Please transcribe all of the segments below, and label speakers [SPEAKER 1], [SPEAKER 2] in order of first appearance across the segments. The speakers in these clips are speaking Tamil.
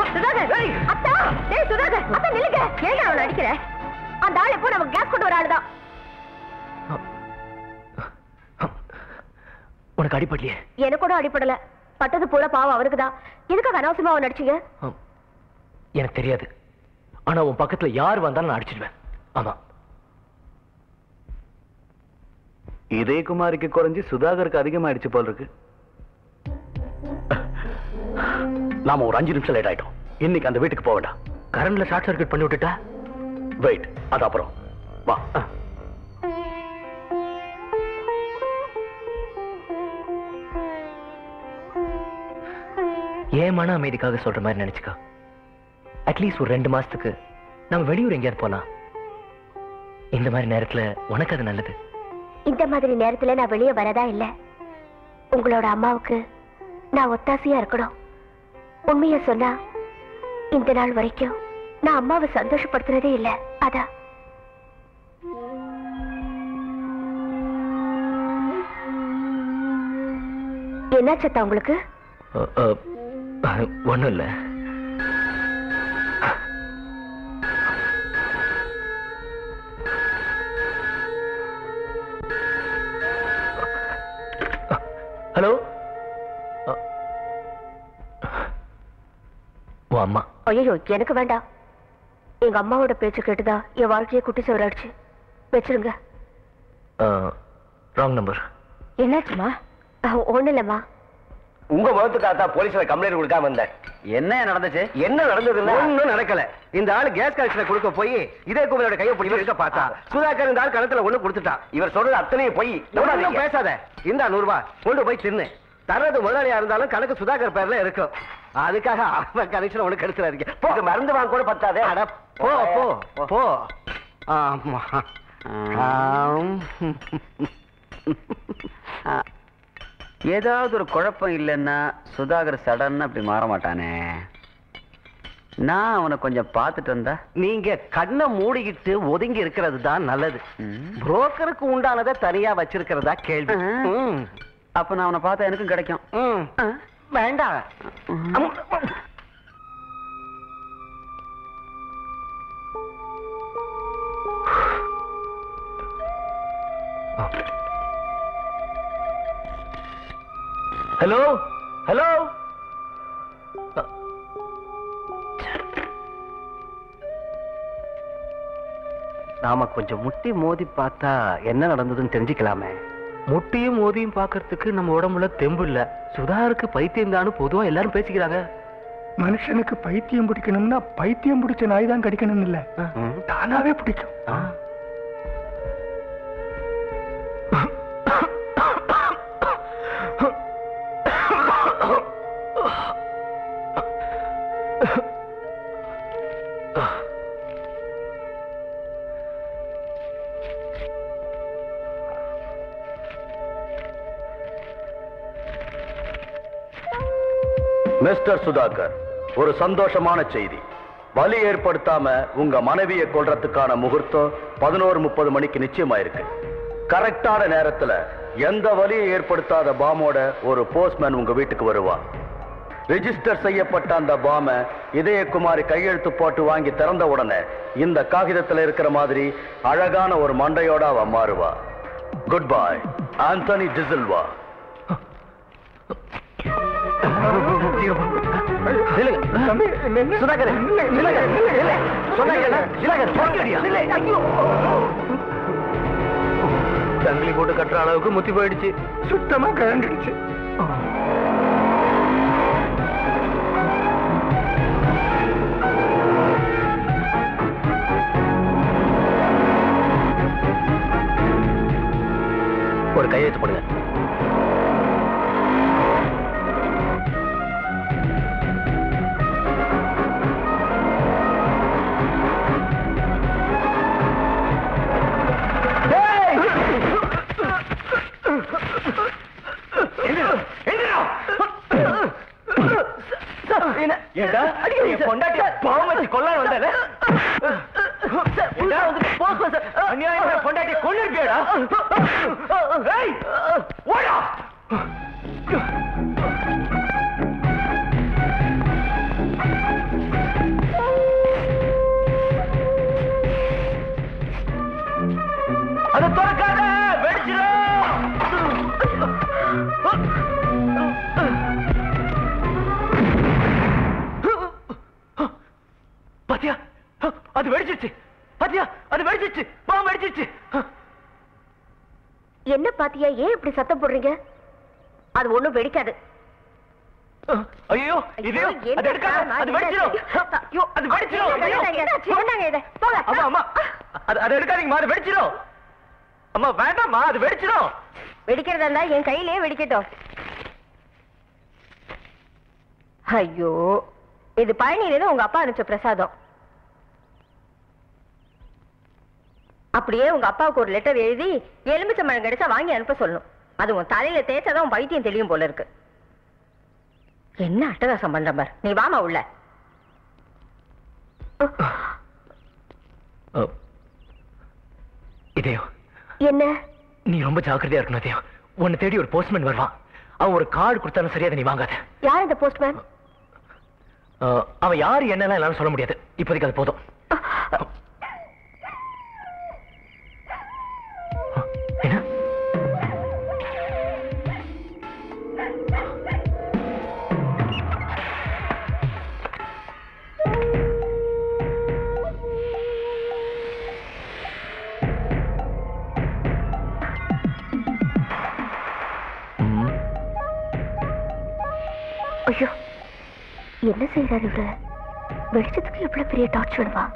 [SPEAKER 1] சுதாகர் அத்தா டேய் சுதாகர் அத்தா நில்லுங்க ஏங்க அவனை அடிக்கிற அந்த ஆள் எப்போ நமக்கு கேஸ் கொண்டு வர ஆளுதான்
[SPEAKER 2] உனக்கு அடிப்படலையே
[SPEAKER 1] எனக்கு கூட அடிப்படல பட்டது போல பாவம் அவருக்கு தான் எதுக்காக அனாவசியமா அவன் அடிச்சீங்க
[SPEAKER 2] எனக்கு தெரியாது ஆனா உன் பக்கத்துல யார் வந்தாலும் நான் அடிச்சிடுவேன் ஆமா
[SPEAKER 3] இதயகுமாரிக்கு குறைஞ்சு சுதாகருக்கு அதிகமாயிடுச்சு போல் இருக்கு நாம ஒரு அஞ்சு நிமிஷம் லேட் ஆயிட்டோம் இன்னைக்கு அந்த வீட்டுக்கு போக வேண்டாம்
[SPEAKER 2] கரண்ட்ல ஷார்ட் சர்க்யூட் பண்ணி விட்டுட்டா
[SPEAKER 3] வெயிட் அது அப்புறம் வா
[SPEAKER 2] ஏன் மன அமைதிக்காக சொல்ற மாதிரி நினைச்சுக்கோ அட்லீஸ்ட் ஒரு ரெண்டு மாசத்துக்கு நம்ம வெளியூர் எங்கேயாவது போலாம் இந்த மாதிரி நேரத்துல உனக்கு அது நல்லது
[SPEAKER 1] இந்த மாதிரி நேரத்துல நான் வெளியே வரதா இல்ல உங்களோட அம்மாவுக்கு நான் ஒத்தாசையா இருக்கணும் உண்மைய சொன்னா இந்த நாள் வரைக்கும் நான் அம்மாவை சந்தோஷப்படுத்துனதே இல்ல அதான் என்னாச்சத்தா உங்களுக்கு
[SPEAKER 2] ஒன்றும் இல்லை ஹலோ உன் அம்மா
[SPEAKER 1] ஐயோ எனக்கு வேண்டாம் எங்க அம்மாவோட பேச்சு கேட்டுதான் என் வாழ்க்கையை குட்டி சவராடுச்சு வச்சிருங்க
[SPEAKER 2] ராங் நம்பர்
[SPEAKER 1] என்னாச்சுமா ஒண்ணு இல்லம்மா
[SPEAKER 4] உங்க முகத்துக்காக போலீஸ்ல கம்ப்ளைண்ட் கொடுக்காம வந்தேன்
[SPEAKER 3] என்ன நடந்துச்சு
[SPEAKER 4] என்ன நடந்ததுன்னா ஒண்ணும் நடக்கல இந்த ஆளு கேஸ் கனெக்ஷன் கொடுக்க போய் இதே குமரோட கையை பிடிச்சி இருக்க பார்த்தா சுதாகர் இந்த ஆள் கணத்துல ஒண்ணு கொடுத்துட்டான் இவர் சொல்றது அத்தனையும் போய் ஒண்ணும் பேசாத இந்த நூறு ரூபாய் கொண்டு போய் தின்னு தர்றது முதலாளியா இருந்தாலும் கணக்கு சுதாகர் பேர்ல இருக்கும் அதுக்காக அவன் கனெக்ஷன் ஒண்ணு கெடுத்துறாதீங்க போ மருந்து வாங்க கூட பத்தாதே அட போ போ போ ஆமா ஆம்.
[SPEAKER 3] ஏதாவது ஒரு குழப்பம் இல்லைன்னா சுதாகர் சடன் அப்படி மாற மாட்டானே நான் அவனை கொஞ்சம் பார்த்துட்டு வந்தா
[SPEAKER 4] நீங்க கண்ணை மூடிக்கிட்டு ஒதுங்கி இருக்கிறது தான் நல்லது
[SPEAKER 3] ம்.
[SPEAKER 4] புரோக்கருக்கு உண்டானதை தனியா வச்சிருக்கிறதா கேள்வி
[SPEAKER 3] ஆ.
[SPEAKER 4] ம்.
[SPEAKER 3] அப்ப நான் அவனை பார்த்தா எனக்கும் கிடைக்கும்
[SPEAKER 4] ம்.
[SPEAKER 3] ஆ.
[SPEAKER 4] வேண்டாம் அம்.
[SPEAKER 2] ஹலோ ஹலோ
[SPEAKER 4] நாம கொஞ்சம் முட்டி மோதி பார்த்தா என்ன நடந்ததுன்னு தெரிஞ்சுக்கலாமே
[SPEAKER 2] முட்டியும் மோதியும் பார்க்கறதுக்கு நம்ம உடம்புல தெம்பு இல்ல சுதாருக்கு பைத்தியம் தானு பொதுவா எல்லாரும் பேசிக்கிறாங்க
[SPEAKER 5] மனுஷனுக்கு பைத்தியம் பிடிக்கணும்னா பைத்தியம் பிடிச்ச நாய் தான் கடிக்கணும் இல்ல
[SPEAKER 4] ம்.
[SPEAKER 5] தானாவே பிடிக்கும்
[SPEAKER 2] ஆ.
[SPEAKER 3] மிஸ்டர் சுதாகர் ஒரு சந்தோஷமான செய்தி வலி ஏற்படுத்தாம உங்க மனைவியை கொல்றதுக்கான முகூர்த்தம் பதினோரு முப்பது மணிக்கு நிச்சயமாயிருக்கு கரெக்டான நேரத்துல எந்த வலியும் ஏற்படுத்தாத பாமோட ஒரு போஸ்ட்மேன் உங்க வீட்டுக்கு வருவான் ரெஜிஸ்டர் செய்யப்பட்ட அந்த பாம இதயகுமாரி கையெழுத்து போட்டு வாங்கி திறந்த உடனே இந்த காகிதத்துல இருக்கிற மாதிரி அழகான ஒரு மண்டையோட அவ மாறுவா குட் பை ஆந்தனி டிசில்வா
[SPEAKER 4] சுதாகர் சுதாகர் சுதாகர் சுதாகர் போங்கடியா. ஐயோ.
[SPEAKER 2] சங்கிலி போட்டு கட்டுற அளவுக்கு முத்தி போயிடுச்சு
[SPEAKER 5] சுத்தமா கழண்டுடுச்சு
[SPEAKER 2] ஒரு கையெழுத்து போடுங்க
[SPEAKER 4] ஏண்டா என் பொண்டாட்டிய பாவம் வச்சு கொல்லாம வந்தால ஏண்டா வந்து போஸ்ட் சார் அநியாயமா பொண்டாட்டிய கொல்லிருப்பியாடா ஏய் ஓடா
[SPEAKER 2] அது வெடிச்சிருச்சு பாத்தியா அது வெடிச்சிருச்சு பாம்பு வெடிச்சிருச்சு
[SPEAKER 1] என்ன பாத்தியா ஏன் இப்படி சத்தம் போடுறீங்க அது ஒண்ணும் வெடிக்காது
[SPEAKER 2] ஐயோ இது அது எடுக்காத அது வெடிச்சிரும்
[SPEAKER 1] ஐயோ,
[SPEAKER 2] அது வெடிச்சிரும் ஐயோ.
[SPEAKER 1] என்னாச்சு? என்னங்க இது? போங்க.
[SPEAKER 2] அம்மா அம்மா அது அது எடுக்காதீங்கம்மா அது வெடிச்சிரும் அம்மா வேண்டாம்மா அது வெடிச்சிரும்
[SPEAKER 1] வெடிக்கிறதா இருந்தா என் கையிலேயே வெடிக்கட்டும் ஐயோ இது பழனியில உங்க அப்பா அனுப்பிச்ச பிரசாதம் அப்படியே உங்க அப்பாவுக்கு ஒரு லெட்டர் எழுதி எலுமிச்சம்பழம் கிடைச்சா வாங்கி அனுப்ப சொல்லணும் அது உன் தலையில தேய்ச்சாதான் உன் பைத்தியம் தெரியும் போல இருக்கு என்ன அட்டகாசம் பண்ற பார் நீ வாமா உள்ள
[SPEAKER 2] அ, இதயம்
[SPEAKER 1] என்ன
[SPEAKER 2] நீ ரொம்ப ஜாக்கிரதையா இருக்கணும் இதயம் உன்னை தேடி ஒரு போஸ்ட்மேன் வருவான் அவன் ஒரு கார்டு கொடுத்தாலும் சரியா அதை நீ வாங்காத
[SPEAKER 1] யார் இந்த போஸ்ட்மேன்
[SPEAKER 2] அ, அவன் யாரு என்னெல்லாம் என்னால சொல்ல முடியாது இப்போதைக்கு அது போதும் என்ன ம்.
[SPEAKER 1] ஐயோ என்ன செய்யறாரு இவரு வெளிச்சத்துக்கு எவ்வளவு பெரிய டார்ச் வேணுமா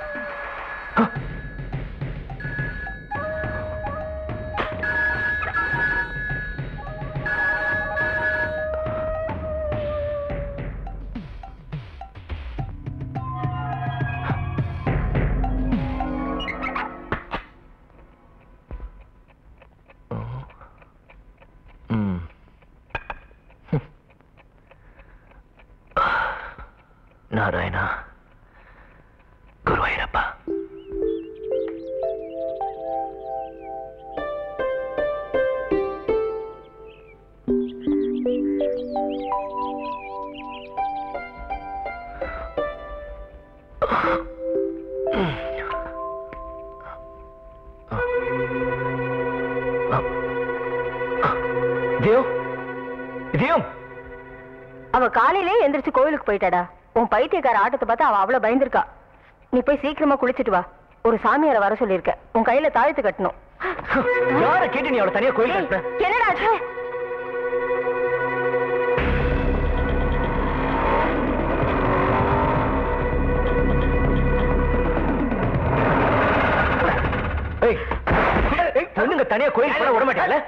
[SPEAKER 2] ம். நாராயணா குருவாயிரப்பா தேவ் தேவ்
[SPEAKER 1] அவ காலையிலே எந்திரிச்சு கோயிலுக்கு போயிட்டாடா உன் பைத்தியக்கார ஆட்டத்தை பார்த்து அவ அவ்வளவு பயந்துருக்கா நீ போய் சீக்கிரமா குளிச்சிட்டு வா ஒரு சாமியாரை வர சொல்லியிருக்க உன் கையில தாழ்த்து கட்டணும்
[SPEAKER 2] யார கேட்டு நீ அவளை தனியா கோயில்
[SPEAKER 1] ஏய்,
[SPEAKER 2] கட்டுற
[SPEAKER 1] என்னடா ஆச்சு?
[SPEAKER 2] ஏய் ஏய், பொண்ணுங்க தனியா கோயில் போட விட மாட்டாங்கல்ல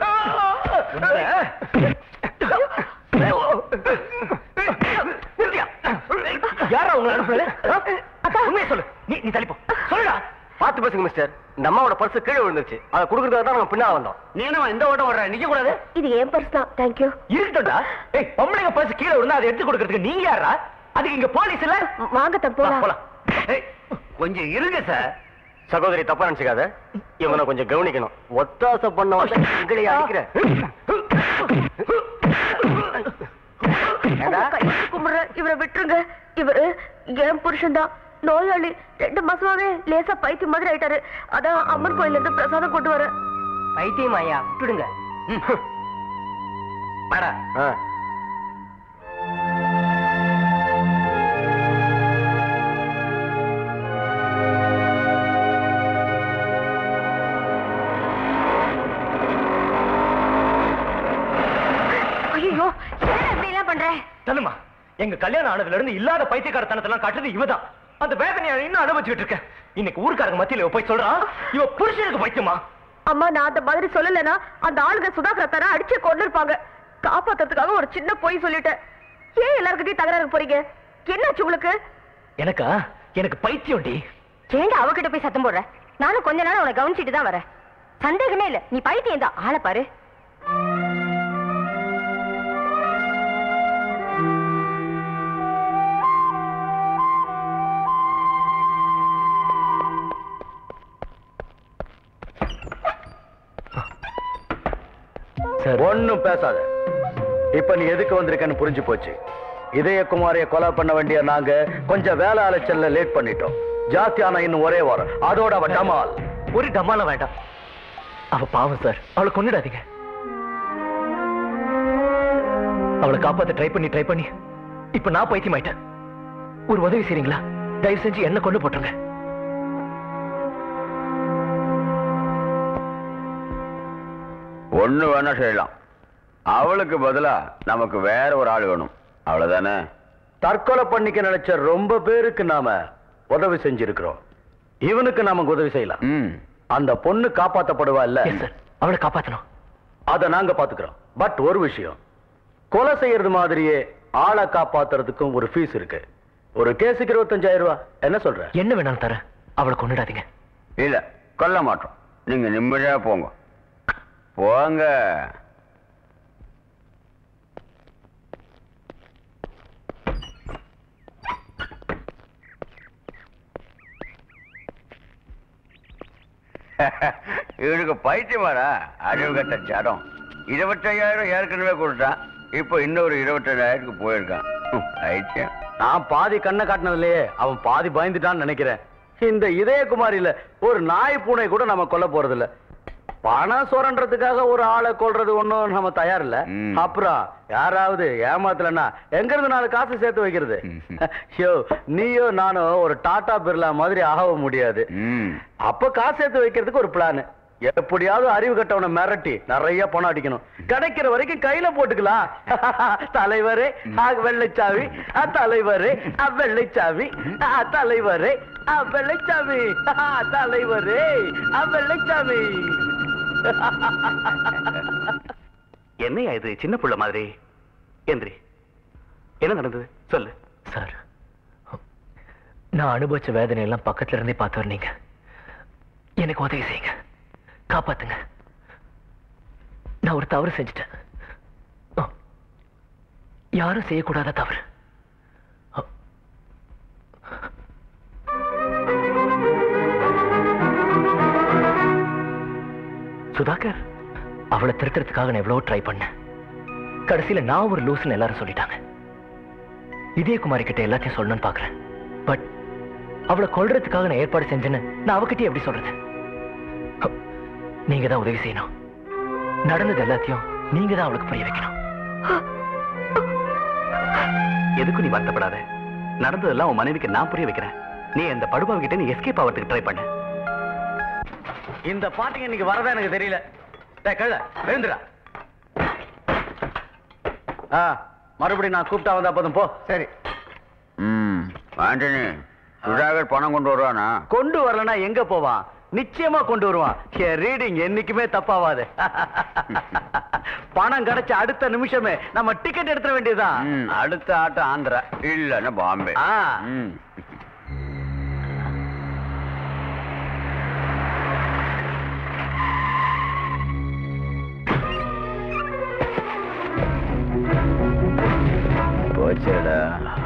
[SPEAKER 2] யாரா உங்களை அனுப்புறது உண்மையை சொல்லு நீ நீ தள்ளிப்போ சொல்லுடா
[SPEAKER 4] பாத்து பேசுங்க மிஸ்டர் இந்த அம்மாவோட பர்ஸ் கீழே விழுந்துருச்சு அதை கொடுக்கறதுக்கு தான் நம்ம பின்னால வந்தோம்
[SPEAKER 3] நீ என்ன இந்த ஓட்டம் வர்ற நிக்க கூடாது
[SPEAKER 1] இது என் பர்ஸ் தான் தேங்க்யூ
[SPEAKER 2] இருக்கட்டும்டா ஏய் பொம்பளைங்க பர்ஸ் கீழே விழுந்தா அதை எடுத்து கொடுக்கறதுக்கு நீங்க யாரா அதுக்கு இங்க போலீஸ் இல்ல
[SPEAKER 1] வாங்கத்தான்
[SPEAKER 2] வா,
[SPEAKER 1] போலாம்
[SPEAKER 2] போலாம்
[SPEAKER 3] ஏய், கொஞ்சம் இருங்க சார்
[SPEAKER 4] சகோதரி தப்பா நினைச்சுக்காத இவனை கொஞ்சம் கவனிக்கணும் ஒத்தாசை பண்ண வந்தா எங்களையா அடிக்கிற ஏண்டா?
[SPEAKER 1] கையெடுத்து கும்பிடுறேன் இவரை விட்டுருங்க இவரு என் புருஷன் தான் நோயாளி ரெண்டு மாசமாவே லேசா பைத்தியம் மாதிரி ஆயிட்டாரு அதான் அம்மன் கோயில்ல இருந்து பிரசாதம் கொண்டு வரேன்
[SPEAKER 4] பைத்தியம் ஐயா விட்டுடுங்க
[SPEAKER 3] வாடா
[SPEAKER 4] ஆ.
[SPEAKER 1] ஐயோ என்ன இப்படி எல்லாம் பண்ற
[SPEAKER 2] தள்ளுமா எங்க கல்யாணம் ஆனதுல இருந்து இல்லாத பைத்தியக்காரத்தனத்தெல்லாம் காட்டுறது இவதான் அந்த வேதனையை இன்னும் அனுபவிச்சுட்டு இருக்கேன் இன்னைக்கு ஊருக்காரங்க மத்தியில இவ போய் சொல்றான் இவ புருஷனுக்கு பைத்தியமா
[SPEAKER 1] அம்மா நான் அந்த மாதிரி சொல்லலைன்னா அந்த ஆளுங்க சுதாகர தர அடிச்சு கொண்டு இருப்பாங்க காப்பாத்துறதுக்காக ஒரு சின்ன பொய் சொல்லிட்டேன் ஏன் எல்லாருக்கிட்டையும் தகராறு போறீங்க என்னாச்சு உங்களுக்கு
[SPEAKER 2] எனக்கா எனக்கு பைத்தியம் டி
[SPEAKER 1] ஏங்க அவகிட்ட போய் சத்தம் போடுற நானும் கொஞ்ச நேரம் உன்னை கவனிச்சிட்டு தான் வரேன் சந்தேகமே இல்ல நீ பைத்தியம் தான் ஆளை பாரு
[SPEAKER 2] சார்
[SPEAKER 3] ஒண்ணும் பேசாத இப்ப நீ எதுக்கு வந்திருக்கன்னு புரிஞ்சு போச்சு இதயகுமாரிய கொலை பண்ண வேண்டிய நாங்க கொஞ்சம் வேலை அலைச்சல்ல லேட் பண்ணிட்டோம் ஜாஸ்தியான இன்னும் ஒரே வாரம் அதோட அவ டமால்
[SPEAKER 2] ஒரு டமால வேண்டாம் அவ பாவம் சார் அவளை கொன்னுடாதீங்க அவளை காப்பாத்த ட்ரை பண்ணி ட்ரை பண்ணி இப்ப நான் பைத்தியமாயிட்டேன் ஒரு உதவி செய்றீங்களா தயவு செஞ்சு என்ன கொண்டு போட்டுருங்க
[SPEAKER 6] ஒண்ணு வேணா செய்யலாம் அவளுக்கு பதிலா நமக்கு வேற ஒரு ஆள் வேணும் அவ்வளவுதானே
[SPEAKER 3] தற்கொலை பண்ணிக்க நினைச்ச ரொம்ப பேருக்கு நாம உதவி செஞ்சிருக்கிறோம் இவனுக்கு நாம உதவி செய்யலாம்
[SPEAKER 6] ம்
[SPEAKER 3] அந்த பொண்ணு காப்பாத்தப்படுவா இல்ல
[SPEAKER 2] எஸ் சார் அவளை காப்பாத்தணும்
[SPEAKER 3] அத நாங்க பாத்துக்கிறோம் பட் ஒரு விஷயம் கொலை செய்யறது மாதிரியே ஆளை காப்பாத்துறதுக்கும் ஒரு ஃபீஸ் இருக்கு ஒரு கேஸுக்கு இருபத்தஞ்சாயிரம் ரூபாய் என்ன சொல்ற
[SPEAKER 2] என்ன வேணாலும் தரேன் அவளை கொண்டுடாதீங்க
[SPEAKER 6] இல்ல கொல்ல மாட்டோம் நீங்க நிம்மதியா போங்க போங்க இவனுக்கு பைத்தியமாடா அறிவு கட்ட ஜடம் இருபத்தையாயிரம் ஏற்கனவே கொடுத்தான் இப்போ இன்னொரு இருபத்தஞ்சாயிரத்துக்கு போயிருக்கான் ஹம், பைத்தியம்
[SPEAKER 3] நான் பாதி கண்ணை காட்டினதுலயே அவன் பாதி பயந்துட்டான்னு நினைக்கிறேன் இந்த இதயகுமாரியில ஒரு நாய் பூனை கூட நம்ம கொல்ல போறது இல்ல பணம் சுரண்டறதுக்காக ஒரு ஆளை கொல்றது ஒண்ணும் நம்ம தயார் இல்ல
[SPEAKER 6] ம்.
[SPEAKER 3] அப்புறம் யாராவது ஏமாத்தலன்னா எங்க இருந்து நாலு காசு சேர்த்து வைக்கிறது
[SPEAKER 6] ம்.
[SPEAKER 3] யோ நீயோ நானும் ஒரு டாடா பிர்லா மாதிரி ஆக முடியாது
[SPEAKER 6] ம்
[SPEAKER 3] அப்ப காசு சேர்த்து வைக்கிறதுக்கு ஒரு பிளான் எப்படியாவது அறிவு கட்டவனை மிரட்டி நிறைய பணம் அடிக்கணும் கிடைக்கிற வரைக்கும் கையில போட்டுக்கலாம் தலைவரே ஆ, வெள்ளைச்சாவி ஆ, தலைவரே ஆ, வெள்ளைச்சாவி ஆ, தலைவரே ஆ, வெள்ளைச்சாவி ஆ, தலைவரே ஆ, வெள்ளைச்சாவி
[SPEAKER 4] என்னையா இது சின்ன புள்ள மாதிரி எந்திரி என்ன நடந்தது சொல்லு
[SPEAKER 2] சார் நான் அனுபவிச்ச வேதனை எல்லாம் பக்கத்துல இருந்தே பார்த்தவர் நீங்க எனக்கு உதவி செய்யுங்க காப்பாத்துங்க நான் ஒரு தவறு செஞ்சுட்டேன் ஆ. யாரும் செய்யக்கூடாத தவறு ஆ. சுதாகர் அவளை திருத்துறதுக்காக நான் எவ்வளவோ ட்ரை பண்ணேன் கடைசியில நான் ஒரு லூசுன்னு எல்லாரும் சொல்லிட்டாங்க இதயகுமாரி கிட்ட எல்லாத்தையும் சொல்லணும்னு பாக்குறேன் பட் அவளை கொல்றதுக்காக நான் ஏற்பாடு செஞ்சேன்னு நான் அவகிட்ட எப்படி சொல்றது ஹ, நீங்க தான் உதவி செய்யணும் நடந்தது எல்லாத்தையும் நீங்க தான் அவளுக்கு புரிய வைக்கணும்
[SPEAKER 4] எதுக்கும் நீ வருத்தப்படாத நடந்ததெல்லாம் உன் மனைவிக்கு நான் புரிய வைக்கிறேன் நீ அந்த படுபாவை கிட்ட நீ எஸ்கேப் ஆகிறதுக்கு ட்ரை பண்ண
[SPEAKER 3] இந்த பாட்டுக்கு இன்னைக்கு வரதா எனக்கு தெரியல டேய் கழுத எழுந்துடா ஆ மறுபடியும் நான் கூப்பிட்டா வந்தா போதும் போ சரி
[SPEAKER 6] ம் ஆண்டனி சுதாகர் பணம் கொண்டு வருவானா
[SPEAKER 3] கொண்டு வரலனா எங்க போவான் நிச்சயமா கொண்டு வருவான் என் ரீடிங் என்னைக்குமே தப்பாவாது பணம் கிடைச்ச அடுத்த நிமிஷமே நம்ம டிக்கெட் எடுத்துட வேண்டியதுதான்
[SPEAKER 6] ம், அடுத்த ஆட்டம் ஆந்திரா இல்லன்னா பாம்பே
[SPEAKER 3] ஆ.
[SPEAKER 6] ம். போச்சேடா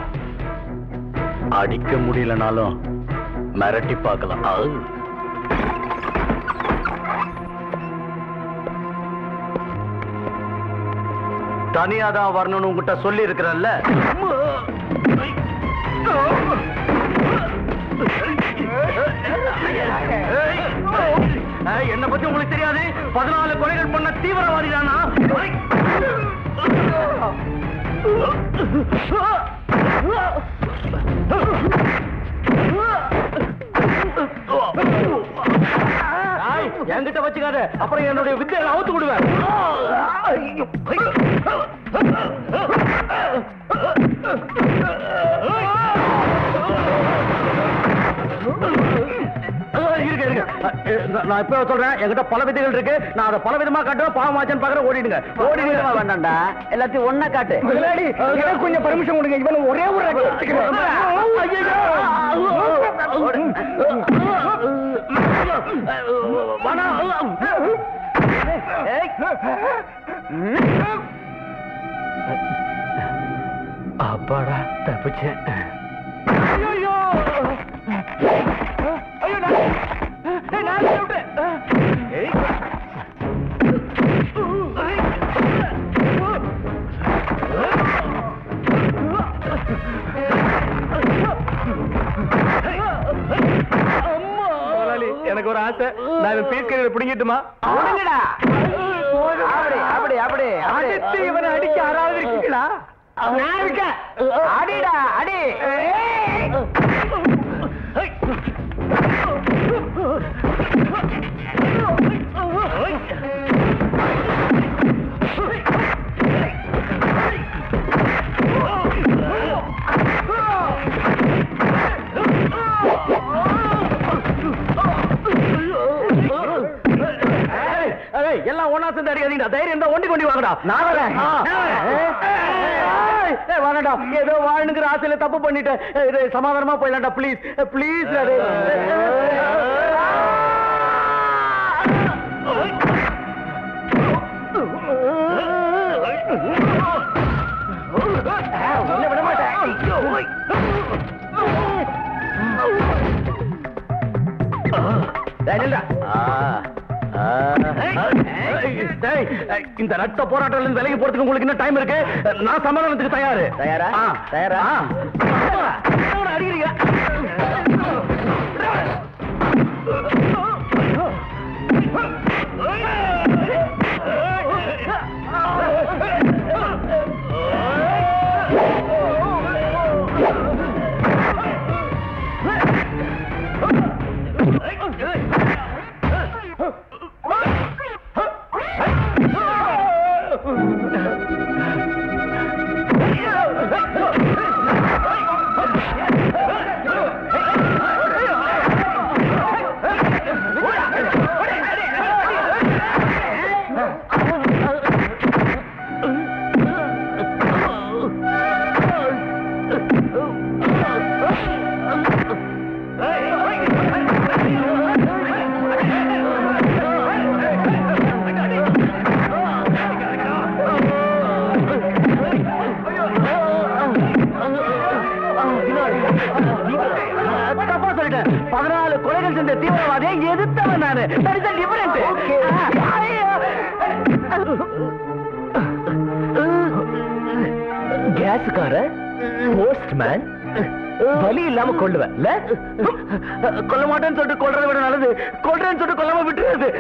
[SPEAKER 3] அடிக்க முடியலனாலும் மிரட்டி பார்க்கலாம் ஆ. தனியா தான் வரணும்னு உங்ககிட்ட சொல்லி இருக்கிறேன்ல என்ன பத்தி உங்களுக்கு தெரியாது பதினாலு கொலைகள் பண்ண தீவிரவாதி தானா ஏய், என்கிட்ட வச்சுக்காத அப்புறம் என்னுடைய வித்தை அவுத்து விடுவேன் இருக்க இருக்க அஹ், நான் இப்ப சொல்றேன் என்கிட்ட பல விதைகள் இருக்கு நான் அதை பல விதமா காட்டுறேன் பாவமாச்சன்னு பாக்குறேன் ஓடிடுங்க ஓடிடுங்க வேண்டாம்டா எல்லாத்தையும் ஒன்னா காட்டு கொஞ்சம் பர்மிஷன் கொடுங்க இவன் ஒரே ஒரு
[SPEAKER 2] அப்பாடா தப்பிச்சேன்
[SPEAKER 3] ஐயோ ஐயோ நான் நான் விட்டேன் ஏய் எனக்கு ஒரு ஆசை நான் பீஸ் கடையில பிடிங்கிட்டுமா அப்படி அப்படி அப்படி அடிச்சு இவனை அடிக்க யாராவது இருக்கீங்களா நான் இருக்கேன் அடிடா அடி
[SPEAKER 2] அசந்து அடிக்காதீங்க தைரியம் இருந்தா ஒண்டி கொண்டு வாங்கடா நான் வரேன் வேணாடா ஏதோ வாழணுங்கிற ஆசையில தப்பு பண்ணிட்டேன் இது சமாதானமா போயிடலாம்டா ப்ளீஸ் ப்ளீஸ் விட மாட்டேன் இந்த ரத்த போராட்டம் இருந்து விலகி போறதுக்கு உங்களுக்கு இன்னும் டைம் இருக்கு நான் சமாதானத்துக்கு தயாரு
[SPEAKER 4] தயாரா?
[SPEAKER 2] ஆ.
[SPEAKER 4] தயாரா?
[SPEAKER 2] ஆ. அவனை அடிக்கிறீங்க தப்பா சொல்லிட்டேன் பதினாலு கொலைகள் செஞ்ச தீவிரவாதியை எதிர்த்தவன் நானு தட் இஸ் டிஃபரண்ட் கேஸுக்கார போஸ்ட்மேன் வலி இல்லாம கொள்ளுவேன் இல்ல கொல்ல மாட்டேன்னு சொல்லிட்டு கொல்றதை விட நல்லது கொல்றேன்னு சொல்லிட்டு கொல்லாம விட்டுறது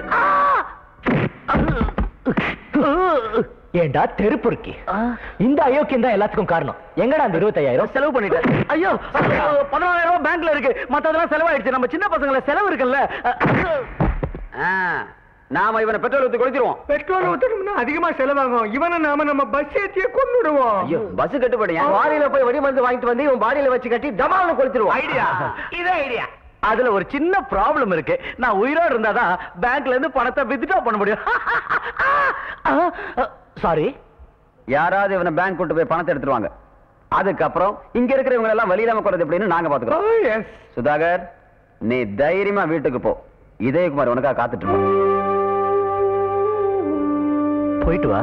[SPEAKER 2] ஏண்டா தெருப்புருக்கி இந்த அயோக்கியம் தான் எல்லாத்துக்கும் காரணம் எங்கடா அந்த இருபத்தையாயிரம் செலவு பண்ணிட்டேன் ஐயோ பதினாலாயிரம் ரூபாய் பேங்க்ல இருக்கு மத்ததெல்லாம் செலவாயிடுச்சு நம்ம சின்ன பசங்கள செலவு இருக்குல்ல
[SPEAKER 4] நாம இவனை பெட்ரோல் ஊத்தி கொடுத்துருவோம்
[SPEAKER 5] பெட்ரோல் ஊத்தணும்னா அதிகமா செலவாகும் இவனை நாம நம்ம பஸ் ஏத்தியே கொண்டுடுவோம்
[SPEAKER 4] ஐயோ பஸ் கட்டுப்படியா வாரியில போய் வெடி மருந்து வாங்கிட்டு வந்து இவன் பாடியில வச்சு கட்டி டமால்னு கொளுத்திடுவோம்
[SPEAKER 2] ஐடியா இதே ஐடியா அதுல ஒரு சின்ன ப்ராப்ளம் இருக்கு நான் உயிரோட இருந்தாதான் பேங்க்ல இருந்து பணத்தை வித்ட்ரா பண்ண முடியும் சாரி
[SPEAKER 4] யாராவது இவனை பேங்க் கூட்டு போய் பணத்தை எடுத்துருவாங்க அதுக்கப்புறம் இங்க இருக்கிறவங்க எல்லாம் வழி இல்லாம போறது எப்படின்னு நாங்க பாத்துக்கிறோம் சுதாகர் நீ தைரியமா வீட்டுக்கு போ இதயகுமார் உனக்காக காத்துட்டு இருப்பான்.
[SPEAKER 2] போயிட்டு வா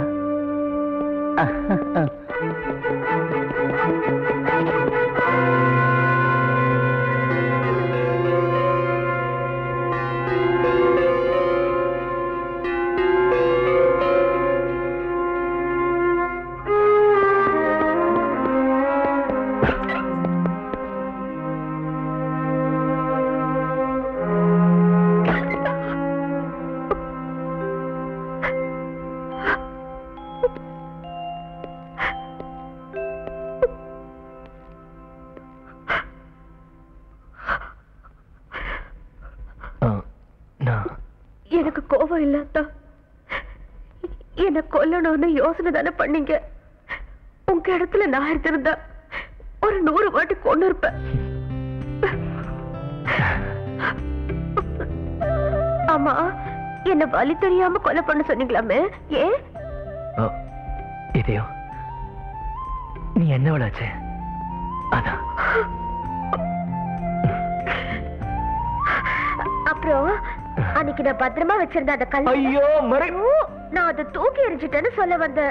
[SPEAKER 2] நான்
[SPEAKER 1] எனக்கு கோபம் இல்லாதா என்ன கொல்லணும்னு யோசனை தானே பண்ணீங்க உங்க இடத்துல நான் இருந்திருந்தா ஒரு நூறு வாட்டி கொண்டு இருப்பேன் ஆமா என்ன வலி தெரியாம கொலை பண்ண சொன்னீங்களாமே ஏன்
[SPEAKER 2] ஓ, இதயம் நீ என்ன விளாச்சே அதான்
[SPEAKER 1] அப்புறம் அன்னைக்கு நான் பத்திரமா வச்சிருந்த அந்த கல்
[SPEAKER 2] ஐயோ மறை
[SPEAKER 1] நான் அதை தூக்கி எறிஞ்சிட்டேன்னு சொல்ல வந்தேன்